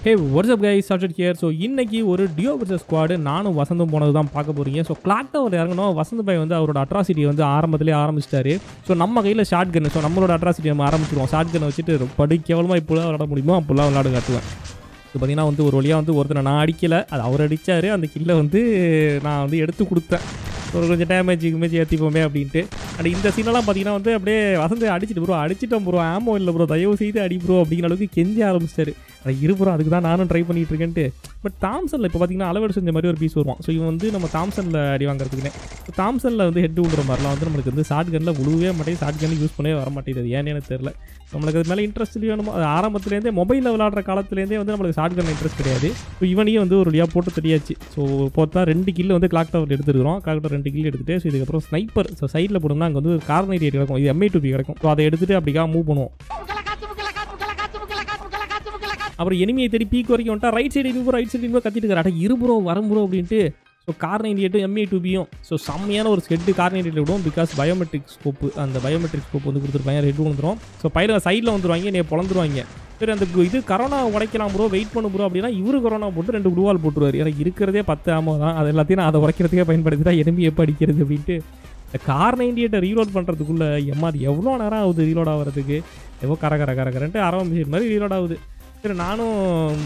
ஹே what's up guys சார்ஜட் here so இன்னைக்கு ஒரு டியோ வர்சஸ் ஸ்குவாடு நானும் வசந்தும் போனது தான் பார்க்க போறீங்க ஸோ கிளாக் டவர் இறங்கணும் வசந்த் பாய் வந்து அவரோட அட்ராசிட்டியை வந்து ஆரம்பத்திலே ஆரம்பிச்சிட்டாரு ஸோ நம்ம கையில் ஷார்ட் கன் ஸோ நம்மளோட அட்ராசிட்டி நம்ம ஆரம்பிச்சிருவோம் ஷார்ட் கன்னை வச்சுட்டு படி கேவலமாக இப்போலாம் விளாட முடியுமோ அப்போல்லாம் விளாட காட்டுவேன் இப்போ பார்த்தீங்கன்னா வந்து ஒரு வழியாக வந்து ஒருத்தனை நான் அடிக்கலை அது அவர் அடித்தார் அந்த கில்லை வந்து நான் வந்து எடுத்து கொடுத்தேன் ஒரு கொஞ்சம் டேமேஜ் கிமேஜ் ஏற்றிப்போமே அப்படின்ட்டு அண்ட் இந்த சீனெல்லாம் பார்த்தீங்கன்னா வந்து அப்படியே வசந்த் அடிச்சிட்டு ப்ரோ அடிச்சிட்டோம் ப்ரோ ஆமோ இல்லை ப்ரோ தயவு செய்து அடி ப்ரோ அப்படிங்கிற அளவுக்கு கெஞ்சி ஆரம்பிச்சிட்டாரு அது இரு ப்ரோ அதுக்கு தான் நானும் ட்ரை பண்ணிட்டு இருக்கேன்ட்டு பட் தாம்சனில் இப்போ பார்த்தீங்கன்னா அளவெடு செஞ்ச மாதிரி ஒரு பீஸ் வருவான் ஸோ இவன் வந்து நம்ம தாம்சனில் அடி வாங்குறதுக்குனே ஸோ தாம்சனில் வந்து ஹெட் விடுற மாதிரிலாம் வந்து நம்மளுக்கு வந்து ஷார்ட் கனில் உழுவே மாட்டேங்குது ஷார்ட் கன் யூஸ் பண்ணவே வர மாட்டேங்குது ஏன்னு எனக்கு தெரியல நம்மளுக்கு அது மேலே இன்ட்ரெஸ்ட் வேணுமோ அது ஆரம்பத்துலேருந்தே மொபைலில் விளாடுற காலத்துலேருந்தே வந்து நம்மளுக்கு ஷார்ட் கன் இன்ட்ரெஸ்ட் கிடையாது ஸோ இவனையும் வந்து ஒரு வழியாக போட்டு தெரியாச்சு ஸோ பார்த்தா ரெண்டு கில்லு வந்து கிளாக் டவர் எடுத்துருக்கிறோம் கிளாக் டவர் ரெண்டு கில் எடுத்துட்டு ஸோ இதுக்கப்புறம் ஸ்னைப்பர் ஸோ சைடில் போடணும்னா அங்கே வந்து ஒரு கார்னர் ஏரியா கிடைக்கும் இது எம்ஐ டூபி கிடைக்கும் ஸோ அதை எடுத்துட்டு அப்படிக்கா மூவ் பண்ணுவோம் அப்புறம் எனிமியை தேடி பீக் வரைக்கும் வந்துட்டா ரைட் சைடு இனிமே ரைட் சைடு இனிமே கத்திட்டு இருக்காரு இரு ப்ரோ வரும் ப்ரோ அப்படின்ட்டு ஸோ கார் நைன்டி எட்டும் எம்ஏ டூபியும் ஸோ செம்மையான ஒரு ஸ்கெட்டு கார் நைன்டி விடும் பிகாஸ் பயோமெட்ரிக் ஸ்கோப்பு அந்த பயோமெட்ரிக் ஸ்கோப் வந்து கொடுத்துருப்பாங்க ரெட் வந்துடும் ஸோ பயிர சைடில் வந்துருவாங்க நீ பொழந்துருவாங்க சரி அந்த கு- இது கரோனா உடைக்கலாம் ப்ரோ வெயிட் பண்ணு ப்ரோ அப்படின்னா இவரு கரோனா போட்டு ரெண்டு குடுவால் போட்டுருவார் எனக்கு இருக்கிறதே பத்து ஆமோ தான் அது எல்லாத்தையும் நான் அதை உடைக்கிறதுக்கே பயன்படுத்தி தான் எனிமி எப்போ அடிக்கிறது அப்படின்ட்டு இந்த கார் நைன்டி எட்டை ரீலோட் பண்ணுறதுக்குள்ளே எம்மா அது எவ்வளோ நேரம் ஆகுது ரீலோட் ஆகிறதுக்கு எவ்வளோ கர கர கர கரன்ட்டு ஆரம்பிச்சு மாதிரி ரீலோட் ஆகுது சரி நானும்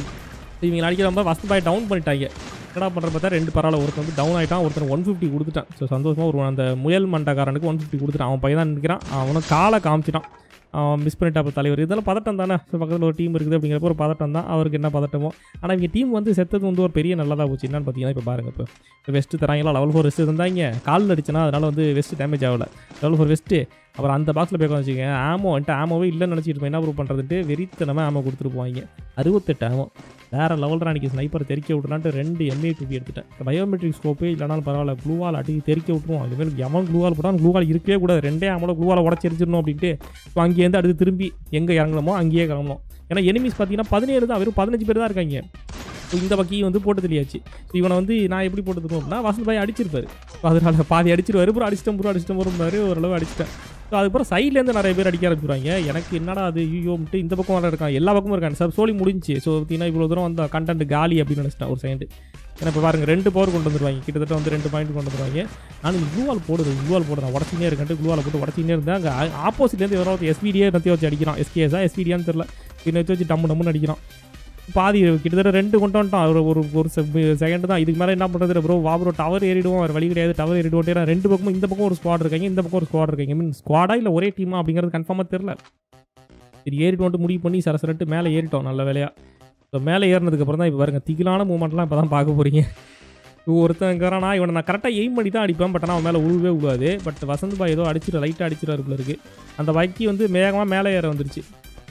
இவங்க அடிக்கிறப்ப ஃபஸ்ட் பாய் டவுன் பண்ணிட்டாங்க என்னடா பண்ணுற பார்த்தா ரெண்டு பரவாயில்ல ஒருத்தன் வந்து டவுன் ஆகிட்டான் ஒருத்தன் ஒன் ஃபிஃப்டி கொடுத்துட்டான் ஸோ சந்தோஷமாக ஒரு அந்த முயல் மண்டக்காரனுக்கு ஒன் ஃபிஃப்டி கொடுத்துட்டான் அவன் பையன் தான் நிற்கிறான் அவனும் காலை காமிச்சிட்டான் அவன் மிஸ் பண்ணிட்டா அப்போ தலைவர் இதெல்லாம் பதட்டம் தானே ஸோ பக்கத்தில் ஒரு டீம் இருக்குது அப்படிங்கிறப்ப ஒரு பதட்டம் தான் அவருக்கு என்ன பதட்டமோ ஆனால் இவங்க டீம் வந்து செத்தது வந்து ஒரு பெரிய நல்லதாக போச்சு என்னன்னு பார்த்தீங்கன்னா இப்போ பாருங்க இப்போ இப்போ வெஸ்ட்டு தராங்களா லெவல் ஃபோர் வெஸ்ட்டு தந்தாங்க காலில் அடிச்சனா அதனால் வந்து வெஸ்ட் டேமேஜ் ஆகல லெவல் ஃபோர் வெஸ்ட்டு அப்புறம் அந்த பாக்ஸில் போய் வச்சுக்கோங்க ஆமோ வந்துட்டு ஆமோவே இல்லைன்னு நினச்சிட்டு இருப்பேன் என்ன ப்ரூவ் பண்ணுறதுட்டு வெறித்தனமாக ஆமோ கொடுத்துட்டு போவாங்க அறுபத்தெட்டு ஆமோ வேறு லெவலில் அன்றைக்கி ஸ்னைப்பர் தெறிக்க விட்றான்ட்டு ரெண்டு எம்ஏ டூபி எடுத்துட்டேன் பயோமெட்ரிக் ஸ்கோப்பே இல்லைனாலும் பரவாயில்ல க்ளூவால் அடி தெறிக்க விட்ருவோம் இதுமாதிரி எவன் க்ளூவால் போட்டால் க்ளூவால் இருக்கவே கூடாது ரெண்டே ஆமோட க்ளூவால் உடச்சி எரிச்சிடணும் அப்படின்ட்டு ஸோ அங்கேருந்து அடுத்து திரும்பி எங்கே இறங்கணுமோ அங்கேயே கிளம்பணும் ஏன்னா எனிமிஸ் பார்த்தீங்கன்னா பதினேழு தான் வெறும் பதினஞ்சு பேர் தான் இருக்காங்க ஸோ இந்த பக்கி வந்து போட்டு தெரியாச்சு ஸோ இவனை வந்து நான் எப்படி போட்டு தருவோம் அப்படின்னா வசந்த் பாய் அடிச்சிருப்பாரு ஸோ அதனால பாதி அடிச்சிருவாரு அப்புறம் அடிச்சிட்டேன் ப்ரோ அடிச்சிட்டேன் வரும்பாரு ஓரளவு அடிச்சிட்டேன் ஸோ அதுக்கப்புறம் சைட்லேருந்து நிறைய பேர் அடிக்க ஆரம்பிச்சிருவாங்க எனக்கு என்னடா அது ஐயோம்ட்டு இந்த பக்கம் வர இருக்கான் எல்லா பக்கமும் இருக்காங்க சார் சோலி முடிஞ்சு ஸோ பார்த்தீங்கன்னா இவ்வளோ தூரம் வந்து கண்டென்ட் காலி அப்படின்னு நினச்சிட்டேன் ஒரு செகண்ட் ஏன்னா இப்போ பாருங்க ரெண்டு பவர் கொண்டு வந்துருவாங்க கிட்டத்தட்ட வந்து ரெண்டு பாயிண்ட் கொண்டு வந்துருவாங்க நான் க்ளூவால் போடுது க்ளூவால் போடுறேன் உடச்சினே இருக்கேன் க்ளூவால் போட்டு உடச்சினே இருந்தேன் அங்கே ஆப்போசிட்லேருந்து யாராவது எஸ்பிடியே நத்தி வச்சு அடிக்கிறான் எஸ்கேஸா எஸ்பிடியான்னு தெரில இன்னும் வச்சு டம்மு டம்முன்னு அடிக்கிறான் பாதி கிட்டத்தட்ட ரெண்டு கொண்டு வந்துட்டான் ஒரு ஒரு ஒரு செகண்ட் தான் இதுக்கு மேலே என்ன பண்ணுறது ப்ரோ வா ப்ரோ டவர் ஏறிடுவோம் வேறு வழி கிடையாது டவர் ஏறிடுவோம் ரெண்டு பக்கமும் இந்த பக்கம் ஒரு ஸ்குவாட் இருக்காங்க இந்த பக்கம் ஒரு ஸ்குவாட் இருக்காங்க மீன் ஸ்குவாடா இல்லை ஒரே டீமா அப்படிங்கிறது கன்ஃபார்மாக தெரில சரி ஏறிட்டு வந்துட்டு முடிவு பண்ணி சரசரட்டு மேலே ஏறிட்டோம் நல்ல வேலையாக ஸோ மேலே ஏறினதுக்கப்புறம் தான் இப்போ பாருங்க திகிலான மூமெண்ட்லாம் இப்போ தான் பார்க்க போகிறீங்க ஒருத்தன் இருக்கிறானா இவனை நான் கரெக்டாக எய்ம் பண்ணி தான் அடிப்பேன் பட் ஆனால் அவன் மேலே உழுவே உழுவாது பட் வசந்த் பாய் ஏதோ அடிச்சிட்டு லைட்டாக அடிச்சிடாரு போல இருக்கு அந்த வைக்கி வந்து வேகமாக மேலே ஏற வந்துருச்சு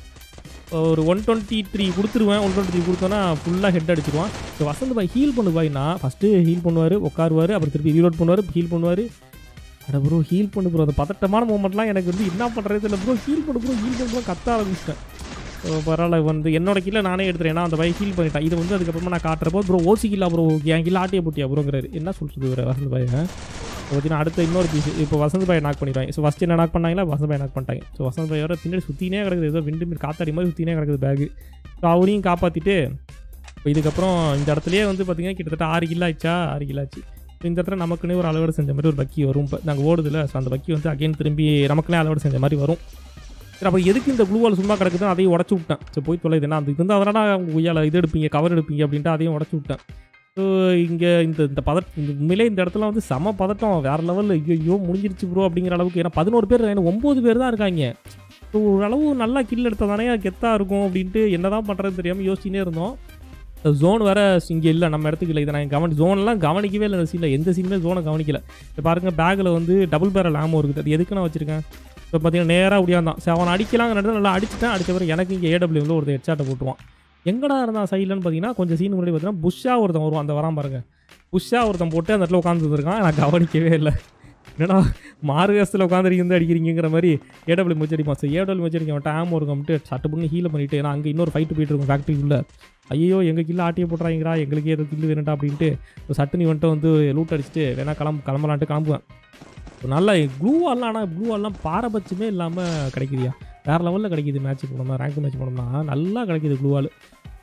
ஒரு ஒன் டுவெண்ட்டி த்ரீ கொடுத்துருவேன் ஒன் டுவெண்ட்டி த்ரீ கொடுத்தோன்னா ஃபுல்லாக ஹெட் அடிச்சிருவான் ஸோ வசந்த் பாய் ஹீல் பண்ணு பாய்னா ஃபஸ்ட்டு ஹீல் பண்ணுவார் உட்காருவார் அப்புறம் திருப்பி ரீலோட் பண்ணுவார் ஹீல் பண்ணுவார் அட ப்ரோ ஹீல் பண்ணு ப்ரோ அந்த பதட்டமான மூமெண்ட்லாம் எனக்கு வந்து என்ன பண்ணுறது இல்லை ப்ரோ ஹீல் பண்ணு ப்ரோ ஹீல் பண்ணு bro கத்த ஆரம்பிச்சிட்டேன் ஸோ பரவாயில்ல வந்து என்னோட கீழே நானே எடுத்துறேன் ஏன்னா அந்த பைக் ஹீல் பண்ணிட்டேன் இது வந்து அதுக்கப்புறமா நான் காட்டுறப்போ ப்ரோ ஓசி கில்லா ப்ரோ என் கில்ல ஆட்டிய போட்டியா ப்ரோங்கிறாரு என்ன சொல்கிறது இவர் வசந்த் பாய் பார்த்தீங்கன்னா அடுத்த இன்னொரு பீஸ் இப்போ வசந்த் பாய் நாக் பண்ணிடுவாங்க ஸோ ஃபஸ்ட் என்ன நாக் பண்ணாங்களா வசந்த் பாய் நாக் பண்ணிட்டாங்க ஸோ வசந்த் பாய் வர பின்னாடி சுற்றினே கிடக்குது ஏதோ விண்டு மீன் காத்தாடி மாதிரி சுற்றினே கிடக்குது பேகு ஸோ அவரையும் காப்பாற்றிட்டு இப்போ இதுக்கப்புறம் இந்த இடத்துலயே வந்து பார்த்தீங்கன்னா கிட்டத்தட்ட ஆறு கிலோ ஆச்சா ஆறு கிலோ ஆச்சு So இந்த இடத்துல நமக்குன்னே ஒரு அளவோடு செஞ்ச மாதிரி ஒரு பக்கி வரும் இப்போ நாங்கள் ஓடுதில்ல ஸோ அந்த பக்கி வந்து அகைன் திரும்பி நமக்குனே அளவோடு செஞ்ச மாதிரி வரும் சரி அப்போ எதுக்கு இந்த க்ளூவால் சும்மா கிடக்குது அதையும் உடச்சி விட்டேன் ஸோ போய் தொலைது என்ன அது வந்து அதனால் அவங்க உய்யால இது எடுப்பீங்க கவர் எடுப்பீங்க அப்படின்ட்டு அதையும் உடச்சி விட்டேன் ஸோ இங்கே இந்த இந்த பதட்டம் இந்த உண்மையிலே இந்த இடத்துல வந்து செம பதட்டம் வேறு லெவலில் ஐயோ முடிஞ்சிருச்சு ப்ரோ அப்படிங்கிற அளவுக்கு ஏன்னா பதினோரு பேர் ஏன்னா ஒம்பது பேர் தான் இருக்காங்க ஸோ ஓரளவு நல்லா கில் எடுத்தால் தானே கெத்தாக இருக்கும் அப்படின்ட்டு என்ன தான் பண்ணுறதுன்னு தெரியாமல் யோசிச்சுனே இருந்தோம் ஜோன் வேற இங்கே இல்லை நம்ம இடத்துக்கு இல்லை இதை நான் கவனி ஜோன்லாம் கவனிக்கவே இல்லை இந்த சீனில் எந்த சீனுமே ஜோனை கவனிக்கல இப்போ பாருங்கள் பேக்கில் வந்து டபுள் பேரல் ஆமோ இருக்குது அது எதுக்கு நான் வச்சிருக்கேன் இப்போ பார்த்தீங்கன்னா நேராக முடியாந்தான் சரி அவனை அடிக்கலாங்கிற இடத்துல நல்லா அடிச்சிட்டேன் அடிச்ச பிறகு எனக்கு இங்கே ஏடபிள்யூவில் ஒருத்தர் ஹெட்ஷாட்டை போட்டுருவான் எங்கடா இருந்தான் சைட்லன்னு பார்த்தீங்கன்னா கொஞ்சம் சீன் முன்னாடி பார்த்தீங்கன்னா புஷ்ஷாக ஒருத்தன் வருவான் அந்த வரான் பாருங்க புஷ்ஷாக ஒருத்தன் போட்டு அந்த இடத்துல உட்காந்துருக்கான் நான் கவனிக்கவே இல்லை என்னடா மாறு வேஷத்தில் உட்காந்துருக்கீங்க அடிக்கிறீங்கிற மாதிரி ஏடபிள்யூ மூச்சு அடிப்பான் ஸோ ஏடபிள்யூ மூச்சு அடிக்க அவன் ஆம் இருக்கம்ட்டு சட்டு பண்ணி ஹீல் பண்ணிட்டு ஏன்னா அங்கே இன்னொரு ஃபைட்டு போயிட்டு இருக்கும் ஃபேக்ட்ரிக்குள்ளே ஐயோ எங்கள் கில்ல ஆட்டிய போட்டுறாங்கடா எங்களுக்கு ஏதோ கில்லு வேணும்டா அப்படின்ட்டு ஒரு சட்டுனி வந்துட்டு வந்து லூட் அடிச்சுட்டு வேணா கிளம்பு கிளம்பலான்ட்டு கிளம்புவேன் ஸோ நல்லா ப்ளூ வால்லாம் ஆனால் ப்ளூ வால்லாம் பாரபட்சமே இல்லாமல் கிடைக்குதுயா வேறு லெவலில் கிடைக்குது மேட்ச் போனோம்னா ரேங்க் மேட்ச் போனோம்னா நல்லா கிடைக்குது ப்ளூ வால் ஸோ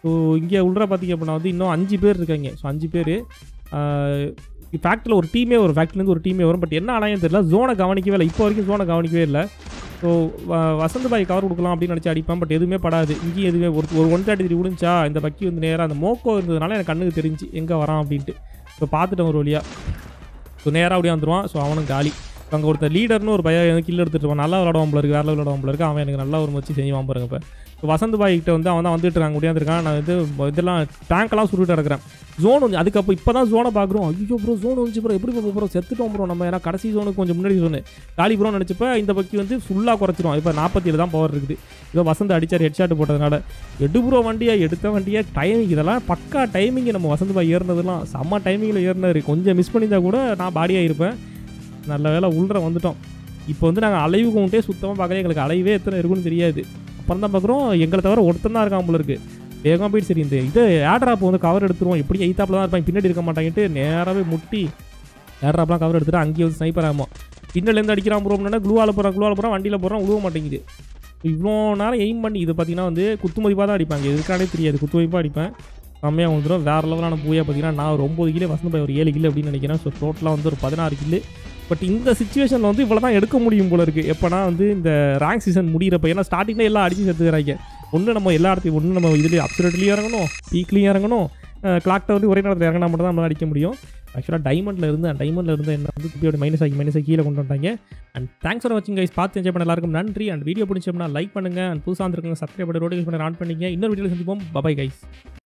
ஸோ இங்கே உள்ள பார்த்தீங்க அப்படின்னா வந்து இன்னும் அஞ்சு பேர் இருக்காங்க ஸோ அஞ்சு பேர் ஃபேக்ட்ரியில் ஒரு டீமே ஒரு ஃபேக்ட்ரிலேருந்து ஒரு டீமே வரும் பட் என்ன ஆனாயும் தெரியல ஜோனை கவனிக்கவே இல்லை இப்போ வரைக்கும் ஜோனை கவனிக்கவே இல்லை ஸோ வசந்த் பாய் கவர் கொடுக்கலாம் அப்படின்னு நினச்சி அடிப்பான் பட் எதுவுமே படாது இங்கேயும் எதுவுமே ஒரு ஒரு ஒன் தேர்ட்டி த்ரீ விழுந்துச்சா இந்த பக்கி வந்து நேராக அந்த மோக்கோ இருந்ததுனால எனக்கு கண்ணுக்கு தெரிஞ்சு எங்கே வரான் அப்படின்ட்டு ஸோ பார்த்துட்டேன் ஒரு வழியாக ஸோ நேராக அப்படியே வந்துடுவான் ஸோ அவனும் காலி அங்கே ஒருத்தர் லீடர்னு ஒரு பையன் எனக்கு கில் எடுத்துட்டு இருப்பான் நல்லா விளாடுவான் போல இருக்கு வேற விளாடுவான் போல இருக்கு அவன் எனக்கு நல்லா ஒரு முயற்சி செய்வான் பாருங்க இப்போ இப்போ வசந்த் பாய் கிட்ட வந்து அவன் தான் வந்துட்டு இருக்காங்க முடியாந்துருக்கான் நான் இது இதெல்லாம் டேங்க்லாம் சுருட்டு இருக்கிறேன் ஜோன் வந்து அதுக்கப்புறம் இப்போ தான் ஜோனை பார்க்குறோம் ஐயோ ப்ரோ ஜோன் வந்துச்சு ப்ரோ எப்படி ப்ரோ ப்ரோ செத்துட்டோம் ப்ரோ நம்ம ஏன்னா கடைசி ஜோனுக்கு கொஞ்சம் முன்னாடி ஜோனு காலி ப்ரோ நினச்சப்ப இந்த பக்கி வந்து ஃபுல்லாக குறைச்சிரும் இப்போ நாற்பத்தி ஏழு தான் பவர் இருக்குது இதோ வசந்த் அடிச்சார் ஹெட் ஷாட் போட்டதுனால எடு ப்ரோ வண்டியா எடுத்த வண்டியா டைமிங் இதெல்லாம் பக்கா டைமிங் நம்ம வசந்த் பாய் ஏறினதுலாம் செம்ம டைமிங்கில் ஏறினாரு கொஞ்சம் மிஸ் பண்ணியிருந்தா கூட நான் பாடியாக இருப்பேன் நல்ல வேலை உள்ள வந்துட்டோம் இப்போ வந்து நாங்கள் அலைவு கவுண்டே சுத்தமாக பார்க்கல எங்களுக்கு அலைவே எத்தனை இருக்குன்னு தெரியாது அப்புறம் தான் பார்க்குறோம் எங்களை தவிர ஒருத்தன் தான் இருக்கான் போல இருக்கு வேகமாக போயிட்டு சரி இந்த இது ஏட்ராப் வந்து கவர் எடுத்துருவோம் எப்படி எய்த்தாப்பில் தான் இருப்பாங்க பின்னாடி இருக்க மாட்டாங்கன்ட்டு நேராகவே முட்டி ஏட்ராப்லாம் கவர் எடுத்துட்டு அங்கேயே வந்து ஸ்னைப்பர் ஆகும் பின்னாலேருந்து அடிக்கிறான் ப்ரோ அப்படின்னா க்ளூவால் போகிறான் க்ளூவால் போகிறான் வண்டியில் போகிறான் உழுவ மாட்டேங்குது இவ்வளோ நேரம் எய்ம் பண்ணி இது பார்த்தீங்கன்னா வந்து குத்து மதிப்பாக தான் அடிப்பாங்க எதுக்கானே தெரியாது குத்து மதிப்பாக அடிப்பேன் செம்மையாக வந்துடும் வேறு லெவலான பூயா பார்த்தீங்கன்னா நான் ஒரு ஒம்பது கிலோ வசந்த பாய் ஒரு ஏழு கிலோ அப்படின்னு நினைக்கிறேன் ஸோ டோட்டலாக வந்து ஒரு பதினாறு கிலோ பட் இந்த சுச்சுவேஷனில் வந்து இவ்வளோ தான் எடுக்க முடியும் போல இருக்குது எப்போனா வந்து இந்த ரேங்க் சீசன் முடிகிறப்ப ஏன்னா ஸ்டார்டிங்கில் எல்லாம் அடிச்சு சேர்த்துக்கிறாங்க ஒன்று நம்ம எல்லா இடத்தையும் ஒன்று நம்ம இதுலேயும் அப்சரட்லேயும் இறங்கணும் பீக்லேயும் இறங்கணும் கிளாக் டவர்லேயும் ஒரே நேரத்தில் இறங்கினா மட்டும் தான் நம்மளால் அடிக்க முடியும் ஆக்சுவலாக டைமண்டில் இருந்து டைமண்டில் இருந்து என்ன வந்து திருப்பி மைனஸ் ஆகி மைனஸ் ஆகி கீழே கொண்டு வந்துட்டாங்க அண்ட் தேங்க்ஸ் ஃபார் வாட்சிங் கைஸ் பார்த்து என்ஜாய் பண்ண எல்லாருக்கும் நன்றி அண்ட் வீடியோ பிடிச்சோம்னா லைக் பண்ணுங்கள் அண்ட் புதுசாக இருந்திருக்கங்க சப்ஸ்கிரைப் பண்ணி நோட்டிஃபிகேஷன் ஆன் பண்ணிங்க இன்னொரு வீடியோ சந்திப்போம் பபாய் கைஸ்